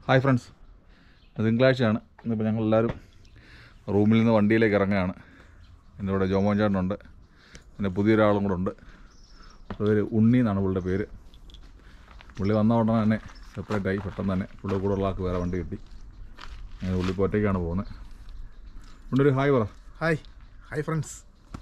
Hi friends തിങ്കളാഴ്ചയാണ് ഇന്നിപ്പോൾ ഞങ്ങളെല്ലാവരും റൂമിൽ നിന്ന് വണ്ടിയിലേക്ക് ഇറങ്ങുകയാണ് എൻ്റെ ഇവിടെ ജോമോൻ ചേട്ടനുണ്ട് പിന്നെ പുതിയൊരാളും കൂടെ ഉണ്ട് പേര് ഉണ്ണി എന്നാണ് പുള്ളിയുടെ പേര് പുള്ളി വന്ന ഉടനെ തന്നെ സെപ്പറേറ്റ് ആയി പെട്ടെന്ന് തന്നെ പുള്ളി കൂടെ ഉള്ള ആൾക്ക് വേറെ വണ്ടി കിട്ടി അങ്ങനെ പുള്ളി ഇപ്പോൾ ഒറ്റയ്ക്കാണ് പോകുന്നത് ഉണ്ണി ഒരു ഹായ് പറ ഹായ് ഹായ് ഫ്രണ്ട്സ്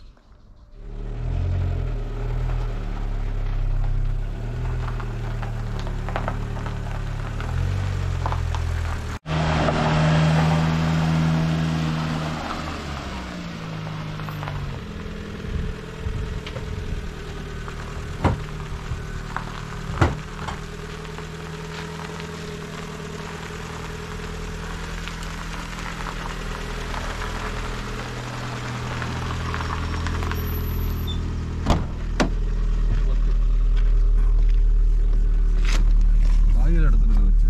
എടുത്തിട്ട് വെച്ച്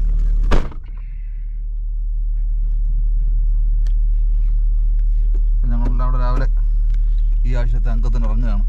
ഞങ്ങളെല്ലാം അവിടെ രാവിലെ ഈ ആഴ്ചത്തെ അംഗത്തിന് ഇറങ്ങുകയാണ്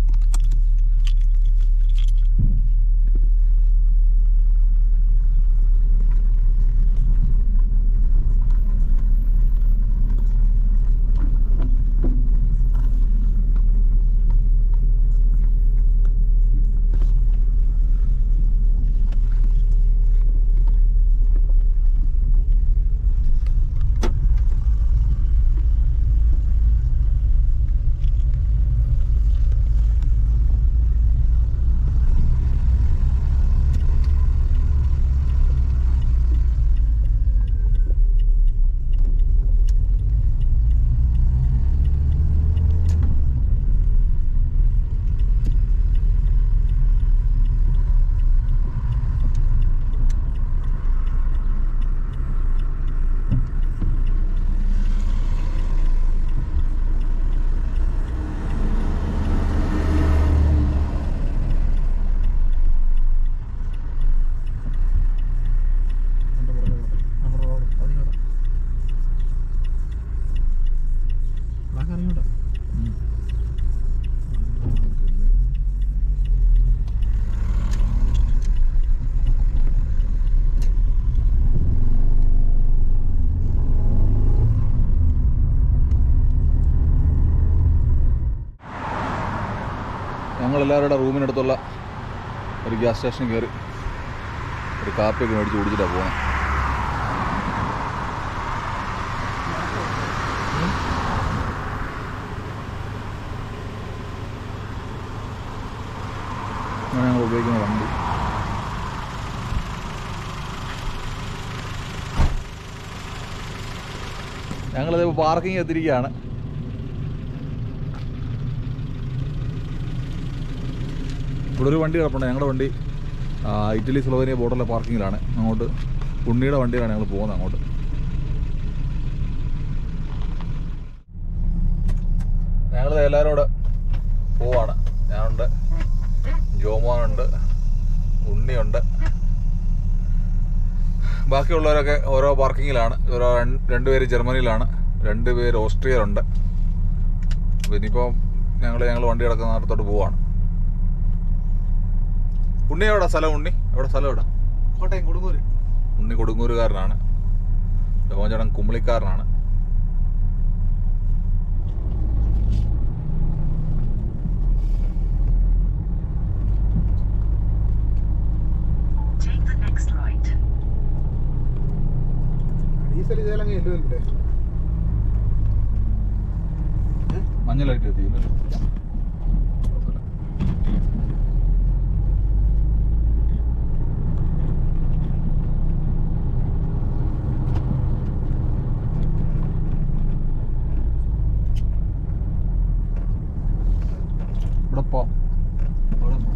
ഞങ്ങളെല്ലാവരുടെ റൂമിനടുത്തുള്ള ഒരു ഗ്യാസ് സ്റ്റേഷനിൽ കയറി ഒരു കാപ്പിയൊക്കെ മേടിച്ച് കുടിച്ചിട്ടാണ് പോകുന്നത് അങ്ങനെ ഞങ്ങൾ ഉപയോഗിക്കുന്ന വണ്ടി ഞങ്ങളിത് പാർക്കിംഗ് എത്തിയിരിക്കുകയാണ് ഇവിടെ ഒരു വണ്ടി കിടപ്പുണ്ട് ഞങ്ങളുടെ വണ്ടി ആ, ഇറ്റലി സ്ലോവേനിയ ബോർഡറിലെ പാർക്കിങ്ങിലാണ് അങ്ങോട്ട് ഉണ്ണിയുടെ വണ്ടിയിലാണ് ഞങ്ങൾ പോകുന്നത് അങ്ങോട്ട് ഞങ്ങൾ എല്ലാവരും കൂടെ പോവാണ് ഞാനുണ്ട് ജോമോനുണ്ട് ഉണ്ണിയുണ്ട് ബാക്കിയുള്ളവരൊക്കെ ഓരോ പാർക്കിങ്ങിലാണ് ഓരോ രണ്ട് രണ്ടുപേര് ജർമ്മനിയിലാണ് രണ്ടുപേര് ഓസ്ട്രിയയിലുണ്ട് അപ്പോൾ ഇനിയിപ്പോൾ ഞങ്ങൾ ഞങ്ങൾ വണ്ടി കിടക്കുന്ന നേരത്തോട്ട് പോവാണ് ഉണ്ണി എവിടെ സ്ഥലം ഉണ്ണി എവിടെ സ്ഥലം എവിടെ കോട്ടയം കൊടുങ്ങൂര് ഉണ്ണി കൊടുങ്ങൂരുകാരനാണ് ജോമചേട്ടൻ കുമ്പളിക്കാരനാണ് Take the next right. Diesel ഇതേലങ്ങ് ചെല്ലുമല്ലേ മഞ്ഞ ലൈറ്റ് എത്തിയില്ല ഇവിടെ പോ ഇവിടെ പോ.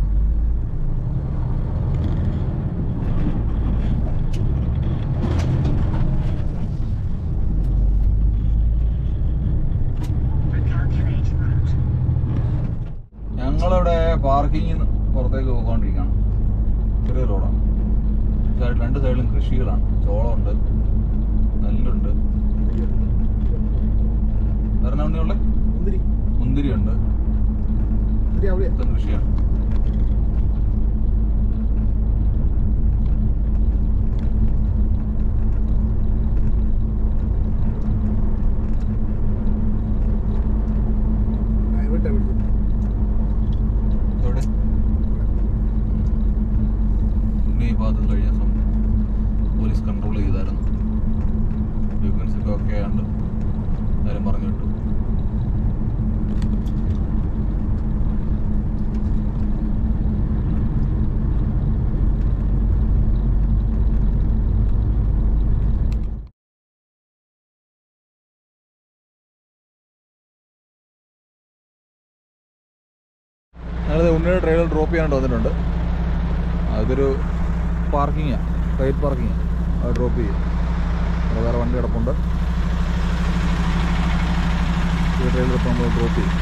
Recalculate route. ഞങ്ങളിവിടെ പാർക്കിങ്ങിൽ നിന്ന് പുറത്തേക്ക് പോയിക്കൊണ്ടിരിക്കുകയാണ് ചെറിയ റോഡാണ് സൈഡ് രണ്ട് സൈഡിലും കൃഷികളാണ് ചോളമുണ്ട് നെല്ലുണ്ട് വേറെ ഉണ്ണിയുള്ള മുന്തിരി മുന്തിരിയുണ്ട് മുന്തിരി അവിടെയാ മൊത്തം കൃഷിയാണ് പറഞ്ഞു കേട്ടു ഞങ്ങളിത് ഉണ്ണിയുടെ ട്രെയിലർ ഡ്രോപ്പ് ചെയ്യാനായിട്ട് വന്നിട്ടുണ്ട് അതൊരു പാർക്കിങ്ങാണ് റൈറ്റ് പാർക്കിങ്ങാണ് അത് ഡ്രോപ്പ് ചെയ്യും അവിടെ വേറെ വണ്ടി കിടപ്പുണ്ട് ഈ ട്രെയിലർ ഇപ്പം നമ്മൾ ഡ്രോപ്പ് ചെയ്യും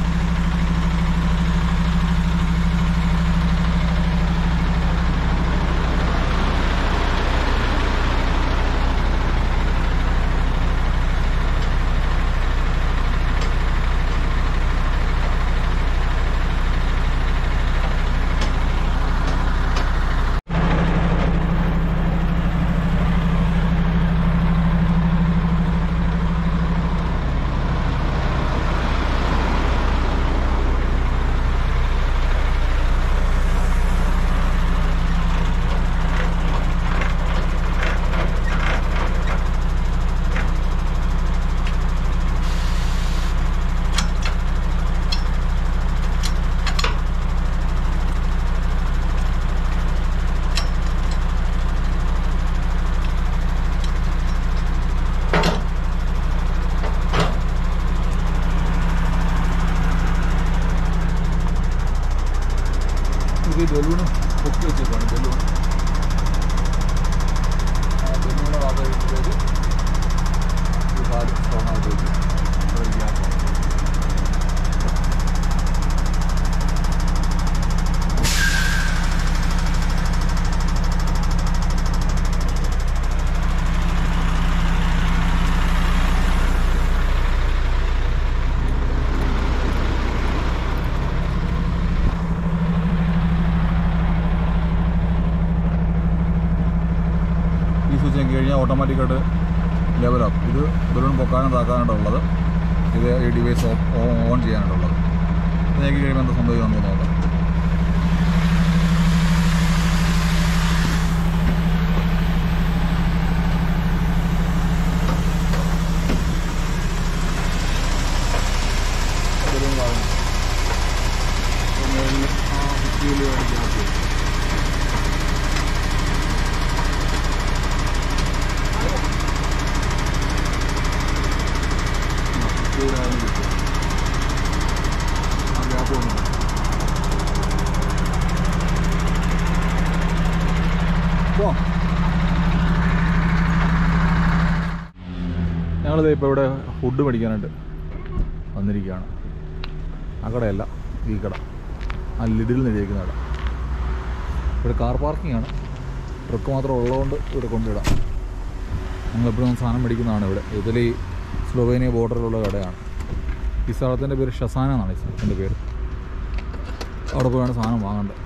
ഇത് ബലൂണ് പൊക്കി വെച്ചേക്കാണ് ബലൂൺ ആ ബലൂണ് ഭാഗത്തേക്ക് ഈ കാല് സ്ട്രോങ് ആയിട്ട് വെച്ച് അവിടെ ഒരു gap ആണ്. ഈ സ്വിച്ച് ഞെക്കി കഴിഞ്ഞാൽ ഓട്ടോമാറ്റിക്കായിട്ട് ലെവലാവും ഇത് ബലൂൺ പൊക്കാനും താക്കാനായിട്ടുള്ളത് ഇത് ഈ ഡിവൈസ് ഓൺ ചെയ്യാനായിട്ടുള്ളത് ഇത് ഞെക്കി കഴിയുമ്പോൾ എന്താ സംഭവിക്കുമെന്ന് നോക്കാം ബലൂൺ താഴുന്നു. അപ്പോൾ മുകളിൽ ആ ഭിത്തിയിൽ ഒരു ഗ്യാപ്പ് വരും. ഭിത്തിയിലായാലും കിട്ടും. ആ ഗ്യാപ്പ് വന്നു പോവാം ഞങ്ങളിത് ഇപ്പോൾ ഇവിടെ ഫുഡ് മേടിക്കാനായിട്ട് വന്നിരിക്കുകയാണ് ആ കടയല്ല ഈ കട ആ ലിഡിൽ നിഴയിക്കുന്ന കട ഇവിടെ കാർ പാർക്കിംഗ് ആണ് ട്രക്ക് മാത്രം ഉള്ളതുകൊണ്ട് ഇവിടെ കൊണ്ടിടാം ഞങ്ങളെപ്പോഴും സാധനം മേടിക്കുന്നതാണ് ഇവിടെ ഇതിൽ സ്ലോവേനിയ ബോർഡറിലുള്ള കടയാണ് ഈ സ്ഥലത്തിൻ്റെ പേര് ഷസാന എന്നാണ് ഈ സ്ഥലത്തിൻ്റെ പേര് അവിടെ പോയാണ് സാധനം വാങ്ങേണ്ടത്